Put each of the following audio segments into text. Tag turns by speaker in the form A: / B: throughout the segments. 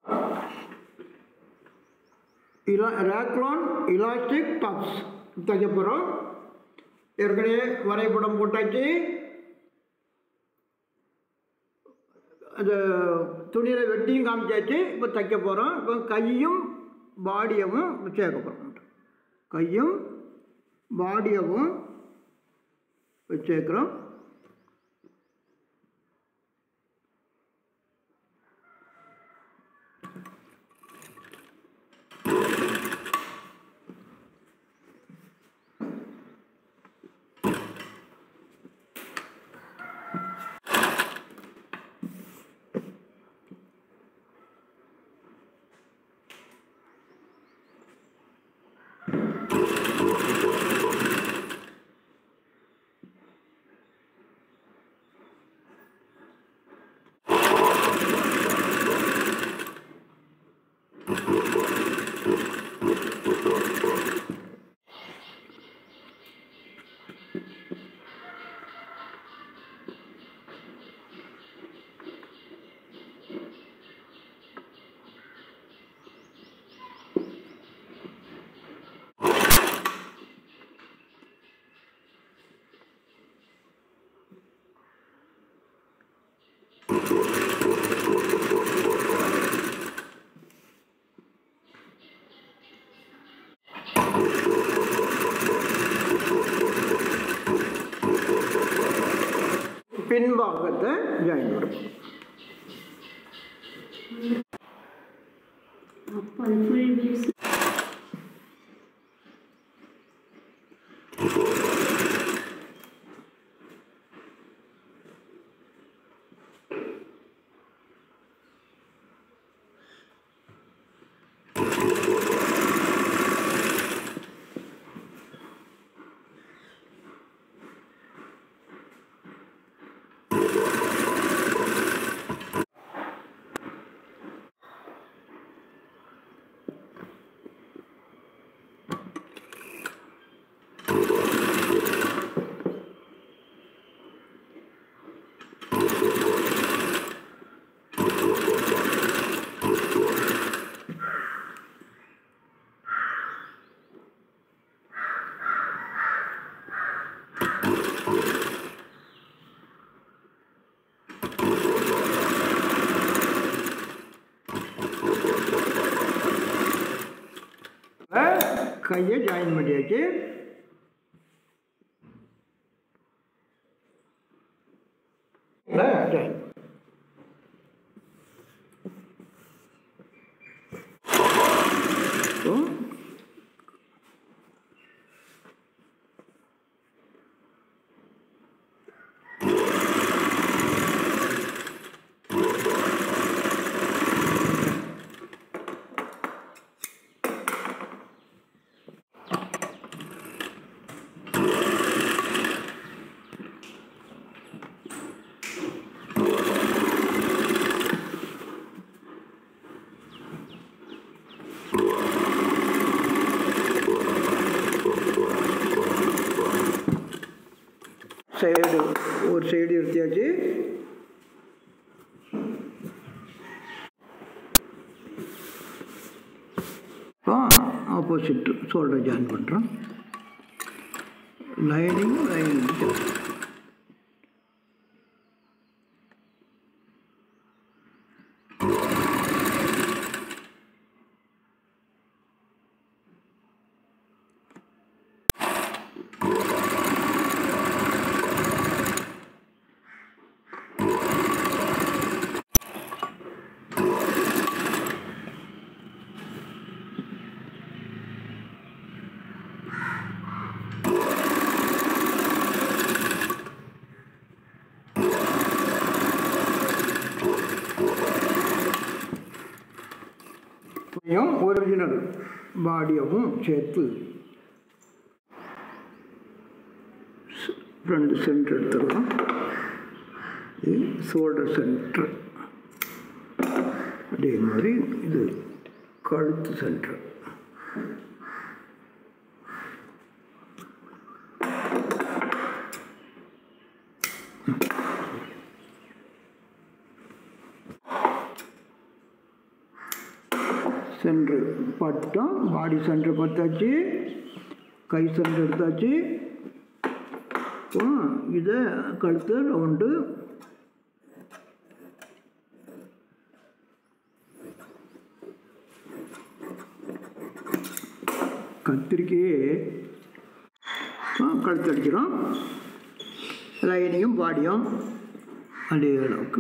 A: இலா Raglan elastic tops தைக்க போகிறோம் ஏற்கனவே வரைபடம் போட்டாச்சு அது துணியில் வெட்டியும் காமிச்சாச்சு இப்போ தைக்க போகிறோம் இப்போ கையும் பாடியவும் சேர்க்க போகிறோம் கையும் பாடியவும் சேர்க்குறோம் பின்பாகத்தை ஜாயின் பண்ணுறோம்
B: அப்போ அது ஃபுல் பீஸ்
A: கையை ஜாயின் பண்ணியாச்சு ஜாயின் சைடு ஒரு சைடு எடுத்தியாச்சு இப்போ ஆப்போசிட் ஷோல்டர் ஜாயின் பண்ணுறோம் லைனிங் லைனிங் ஒரிஜினல் பாடியவும் சேர்த்து ரெண்டு சென்டர் எடுத்துடலாம் இது ஷோல்டர் சென்டர் அதே மாதிரி இது கழுத்து சென்டர் சென்ட்ரு பார்த்துட்டோம் பாடி சென்ட்ரு பார்த்தாச்சு கை சென்ட்ரு எடுத்தாச்சு அப்புறம் இதை கழுத்து ரவுண்டு கத்திரிக்கையே ஆ, கழுத்து அடிக்கிறோம் லைனையும் பாடியும் அதே அளவுக்கு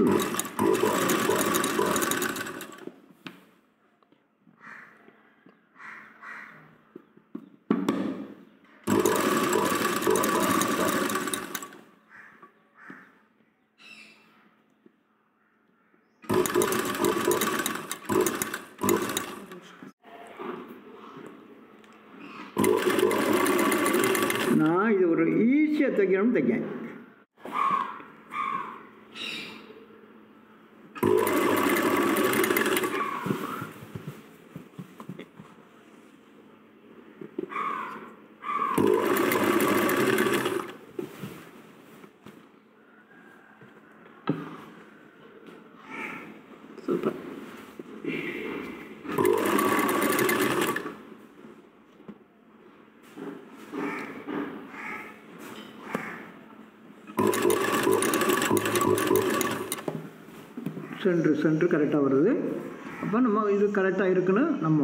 A: நான் இது ஒரு ஈஸியாக தைக்கணும்னு தைக்கேன்
B: சூப்பர்
A: சென்ட்ரு சென்ட்ரு கரெக்டாக வருது அப்போ நம்ம இது கரெக்டாக இருக்குன்னு நம்ம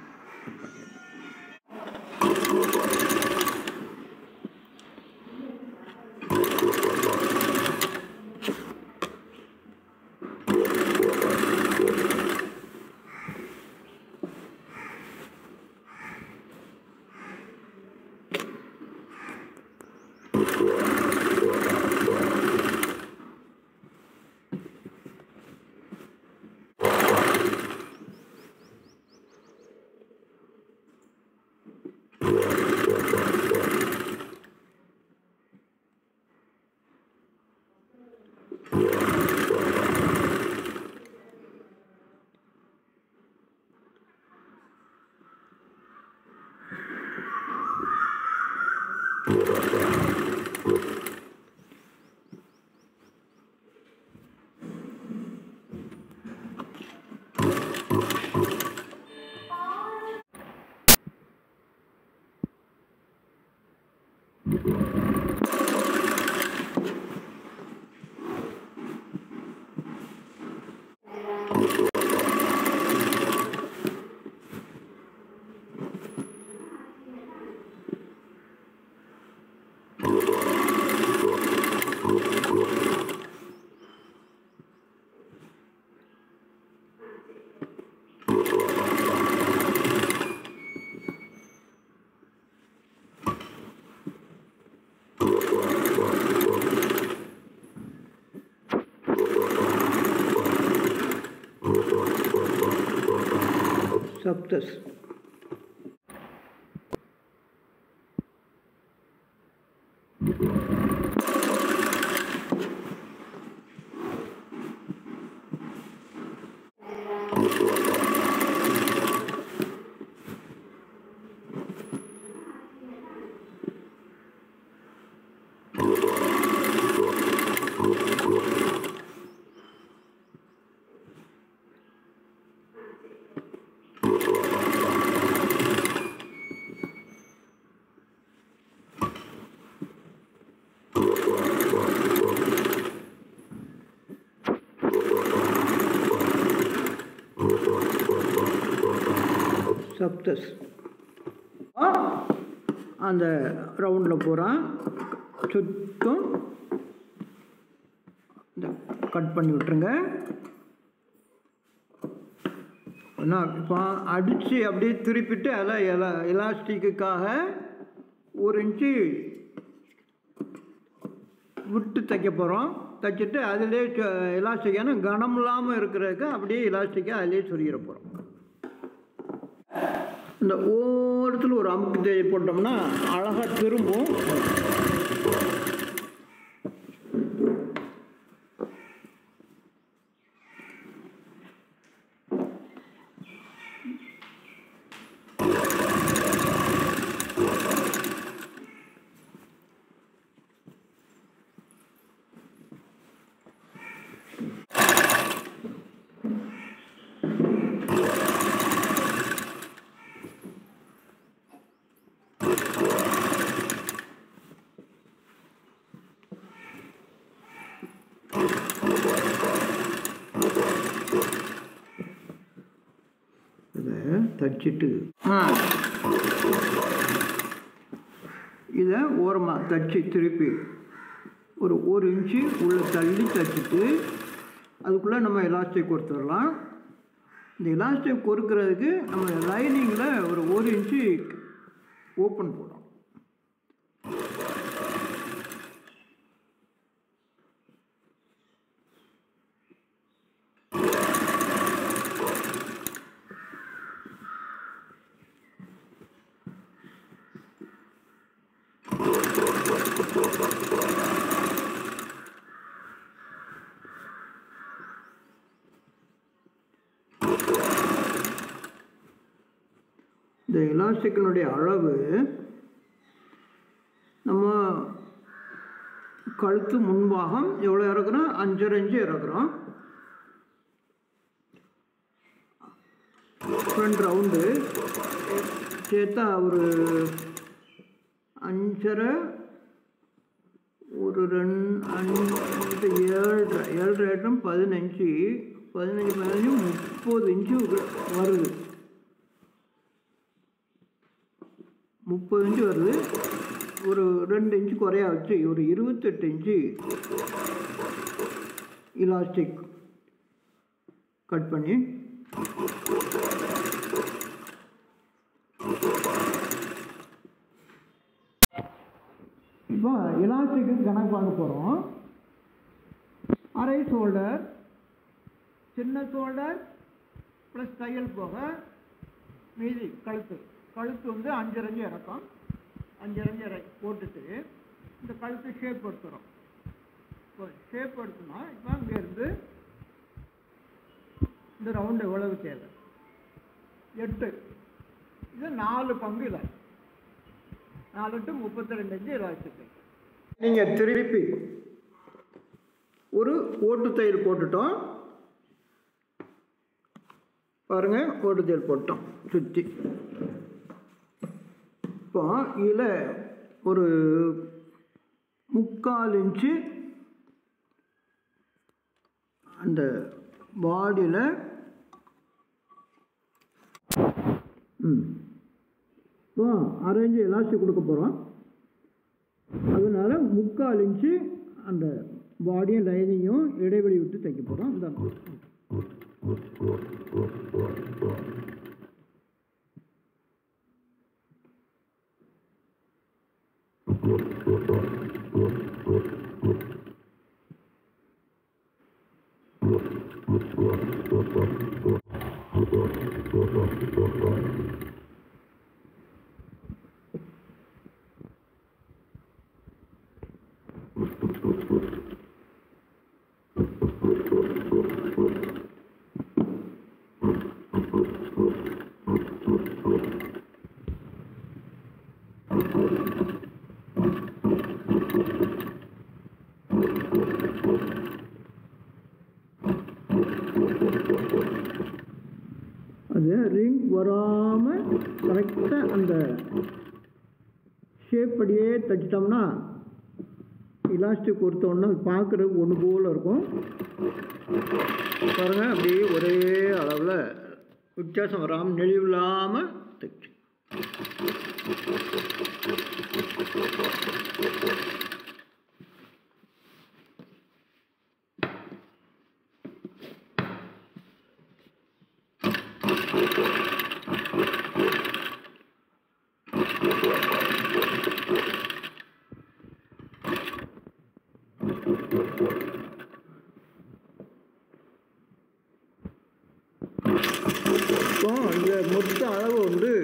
A: சப்தஸ் சப்தஸ் ஆ, அந்த ரவுண்டில் போகிறான் சுற்றும் இந்த கட் பண்ணி விட்டுருங்க என்ன இப்போ அடித்து அப்படியே திருப்பிட்டு அதில் எலா எலாஸ்டிக்குக்காக ஒரு இன்ச்சு விட்டு தைக்க போகிறோம் தைச்சிட்டு அதிலே எலாஸ்டிக்கான கனம் இல்லாமல் இருக்கிறதுக்கு அப்படியே எலாஸ்டிக்காக அதிலே சொருகிற போகிறோம் இந்த ஓரத்தில் ஒரு அமுக்கு தேய் போட்டோம்னா அழகாக திரும்பும் தச்சுட்டு ஆ இதை ஓரமாக தச்சு திருப்பி ஒரு ஒரு இன்ச்சு உள்ளே தள்ளி தச்சுட்டு அதுக்குள்ளே நம்ம எலாஸ்டிக் கொடுத்துடலாம் இந்த எலாஸ்டிக் கொடுக்கறதுக்கு நம்ம லைனிங்கில் ஒரு ஒரு இன்ச்சு ஓப்பன் போடும் இந்த எலாஸ்டிக்கினுடைய அளவு நம்ம கழுத்து முன்பாகம் எவ்வளோ இறக்குறோம் அஞ்சரை இன்ச்சு இறக்குறோம் ஃப்ரண்ட் ரவுண்டு சேர்த்தா ஒரு அஞ்சரை ஒரு ரெண்டு அஞ்சு ஏழரை ஏழரை ஐட்டம் பதினஞ்சு பதினஞ்சு பதினஞ்சு முப்பது இன்ச்சு வருது முப்பது இன்ச்சு வருது ஒரு ரெண்டு இன்ச்சு குறையா வச்சு ஒரு இருபத்தெட்டு இன்ச்சு இலாஸ்டிக் கட் பண்ணி இப்போ இலாஸ்டிக்கு கணக்கு பார்க்க போகிறோம் அரை ஷோல்டர் சின்ன ஷோல்டர் ப்ளஸ் தையல் போக மீதி கழுத்து கழுத்து வந்து அஞ்சரைஞ்சு இறக்கம் அஞ்சரைஞ்சு இறை போட்டுட்டு இந்த கழுத்து ஷேப் எடுத்துகிறோம் இப்போ ஷேப் எடுத்தோம்னா இப்போ அங்கேருந்து இந்த ரவுண்டு எவ்வளவு தேவை எட்டு இது நாலு பங்கு இல்லை நாலு டு முப்பத்தி ரெண்டு அஞ்சு இலாஸ்டிக்கு நீங்கள் திருப்பி ஒரு ஓட்டு தையல் போட்டுட்டோம் பாருங்க ஓட்டு தையல் போட்டோம் சுற்றி இப்போ இதில் ஒரு முக்கால் இன்ச்சு அந்த பாடியில் ம் இப்போ அரைஞ்சு எலாஸ்டிக் கொடுக்க போகிறோம் அதனால் முக்கால் இன்ச்சு அந்த பாடியும் லைனிங்கும் இடைவெளி விட்டு தைக்க போகிறோம் இந்த அது ரிங் வராமல் கரெக்டாக அந்த ஷேப் படியே தைச்சிட்டோம்னா இலாஸ்டிக் கொடுத்தோன்னா பார்க்குறதுக்கு ஒன்று போல் இருக்கும் பாருங்கள் அப்படியே ஒரே அளவில் வித்தியாசம் வராமல் நெளிவில்லாமல் தைச்சு இப்போ இந்த மொத்த அளவு வந்து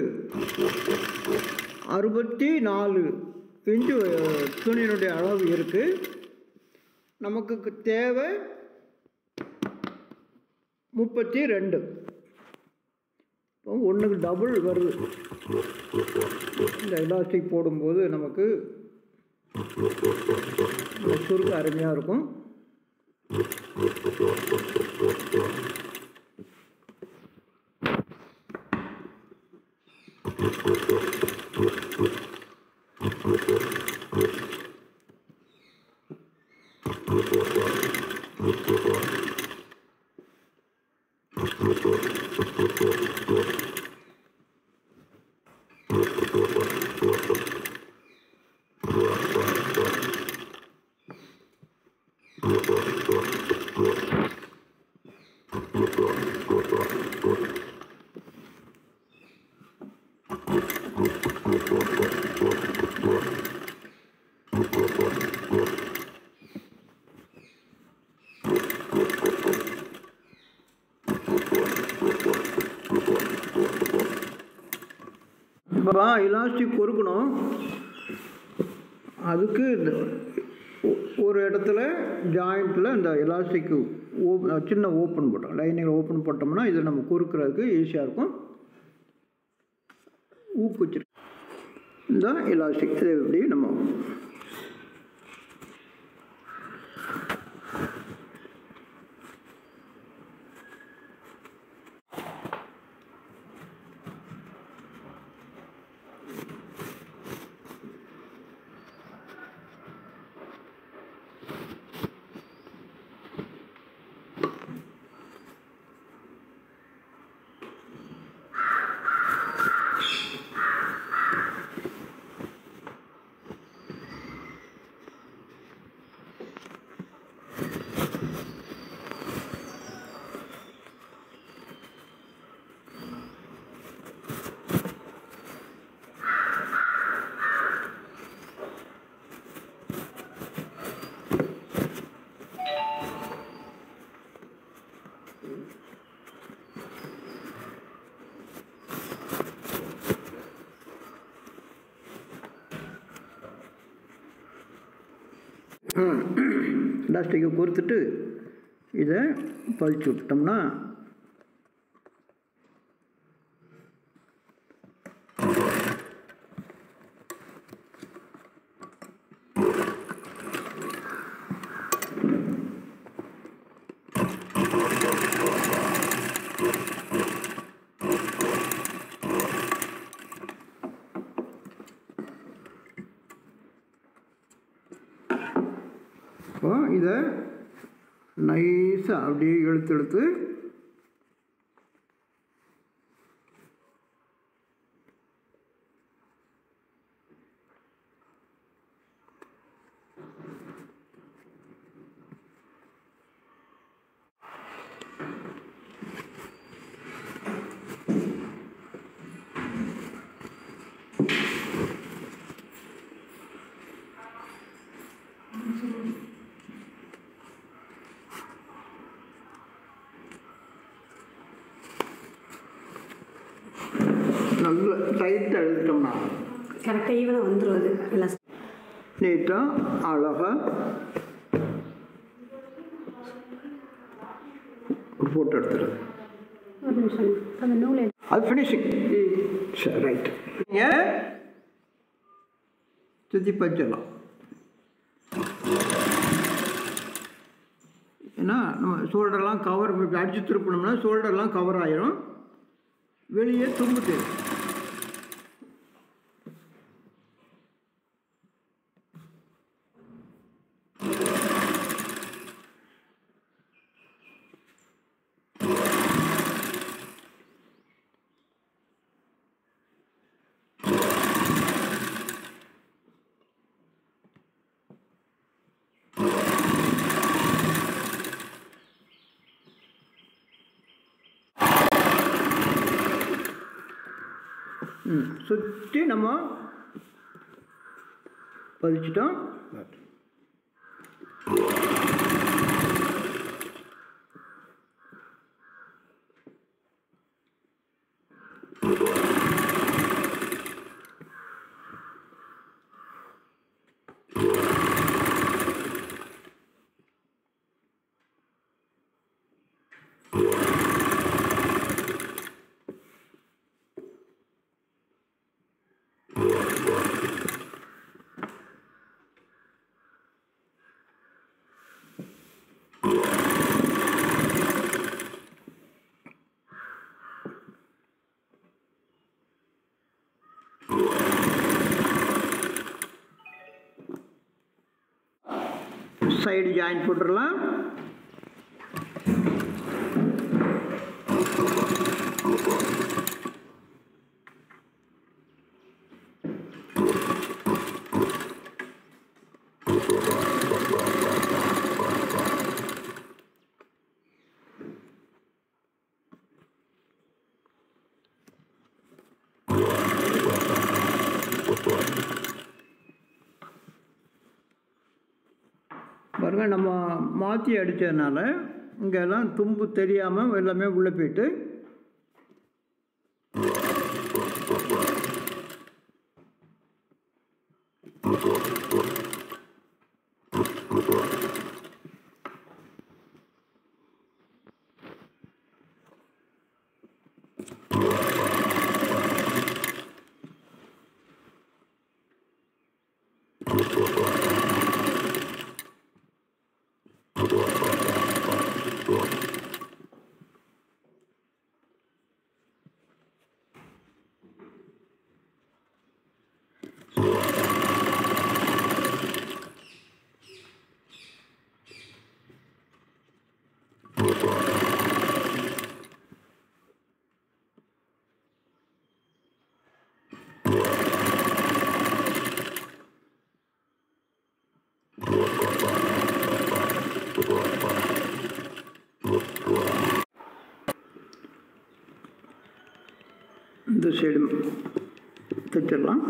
A: அறுபத்தி நாலு இன்ச்சு துணியினுடைய அளவு இருக்குது நமக்கு கு- தேவை முப்பத்தி ரெண்டு இப்போ ஒன்றுக்கு டபுள் வருது இந்த எலாஸ்டிக் போடும்போது நமக்கு இந்த சுருக்கு அருமையாக இருக்கும் இப்போ இலாஸ்டிக் பொறுக்கணும் அதுக்கு இந்த ஒ- ஒரு இடத்துல ஜாயிண்ட்டில் இந்த எலாஸ்டிக் ஓப் சின்ன ஓப்பன் போட்டோம் லைனிங் ஓப்பன் போட்டோம்னா இதை நம்ம குறுக்கிறதுக்கு ஈஸியாக இருக்கும் ஊக்கு வச்சிருக்கு இந்த எலாஸ்டிக் இதை இப்படி நம்ம எலாஸ்டிக்கை கொடுத்துட்டு இதை பழிச்சு விட்டோம்னா இப்போ இதை நைஸாக அப்படியே இழுத்து இழுத்து நல்ல டைட்டாக இழுத்தோம்னா
B: கரெக்டாக ஈவனாக வந்துடும் அது எல்லாம்
A: நீட்டாக அழகாக ஒரு ஃபோட்டோ எடுத்துருது
B: ஒரு நிமிஷம் அந்த நூல் எடு-
A: அது ஃபினிஷிங் சரி ரைட் நீங்கள் சுற்றி பச்சிடலாம் ஏன்னா நம்ம ஷோல்டர்லாம் கவர் அடித்து திருப்பினோம்னா ஷோல்டர்லாம் கவர் ஆயிரும் வெளியே தும்பு தெரியும் ம் சுற்றி நம்ம பதிச்சிட்டோம் சைடு ஜாயின் போட்டுடலாம் பாருங்க நம்ம மாற்றி அடித்ததுனால இங்கெல்லாம் தும்பு தெரியாமல் எல்லாமே உள்ளே போயிட்டு இந்த சைடு தைச்சிடலாம்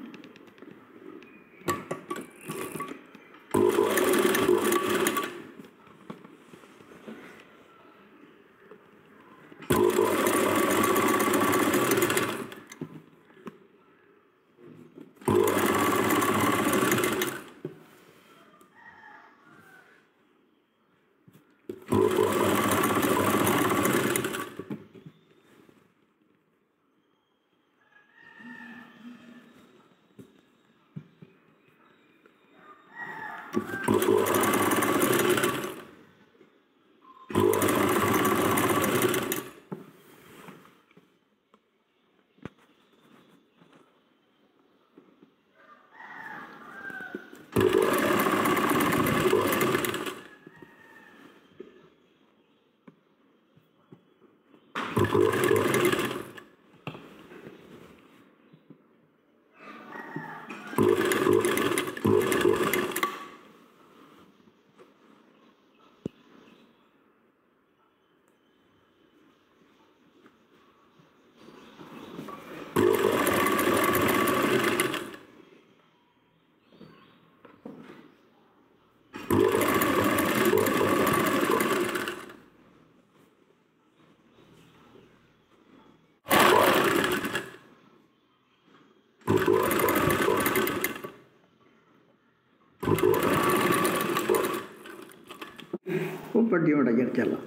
A: உப்பட்டியும் உடைக்கிறச்செல்லாம்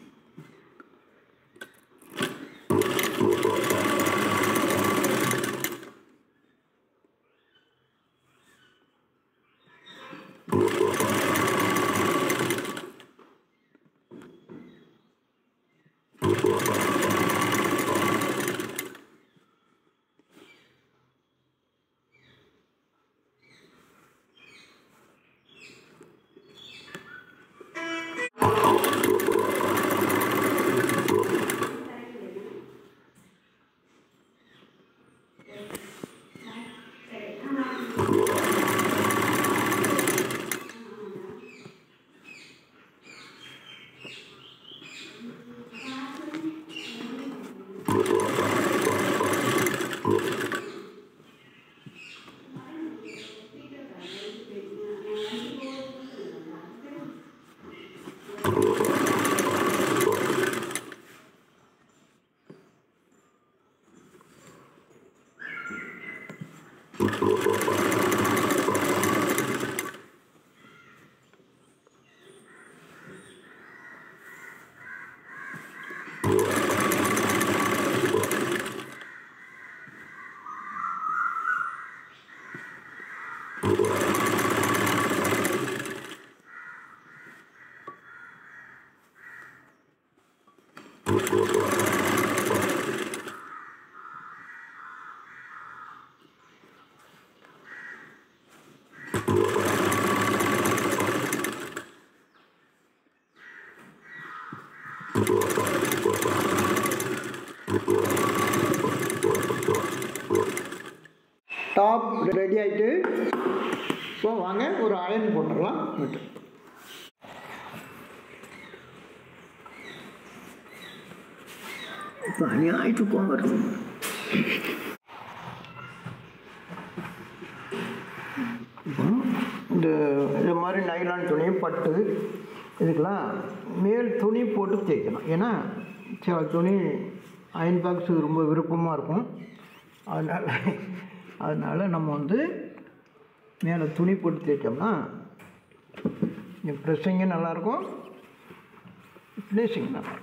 A: டாப் ரெடி ஆகிட்டு ஸோ வாங்க ஒரு அயன் போட்டுடலாம் விட்டு இப்போ அநியாயிட்டு போங்க இப்போ இந்த இது மாதிரி நைலான் துணி பட்டு இதுக்கெல்லாம் மேல் துணி போட்டு தேய்க்கணும் ஏன்னா சில துணி அயன் பாக்ஸ் ரொம்ப விருப்பமாக இருக்கும் அதனால் அதனால் நம்ம வந்து மேலே துணி போட்டு தேய்ச்சோம்னா ப்ரெஸ்ஸிங்கும் நல்லாயிருக்கும் ஃபினிஷிங் நல்லா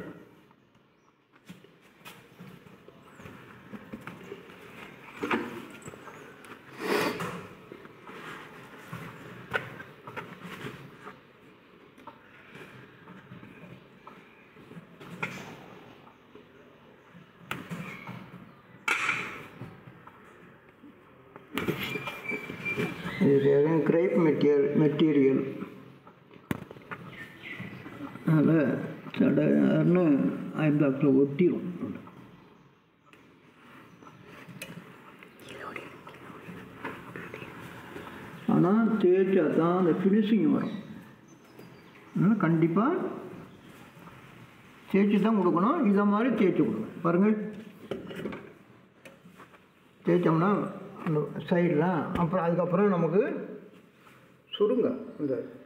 A: இது கிரேப் மெட்டீரியல் மெட்டீரியல் அதனால் சடன்னு அயன் பாக்ஸில் ஒட்டிடும் ஆனால் தேய்ச்சா தான் அந்த ஃபினிஷிங் வரும் அதனால் கண்டிப்பாக தேய்ச்சி தான் கொடுக்கணும் இதை மாதிரி தேய்ச்சி கொடுக்கணும் பாருங்கள் தேய்ச்சோம்னா அந்த சைடெலாம் அப்புறம் அதுக்கப்புறம் நமக்கு சுருங்க இந்த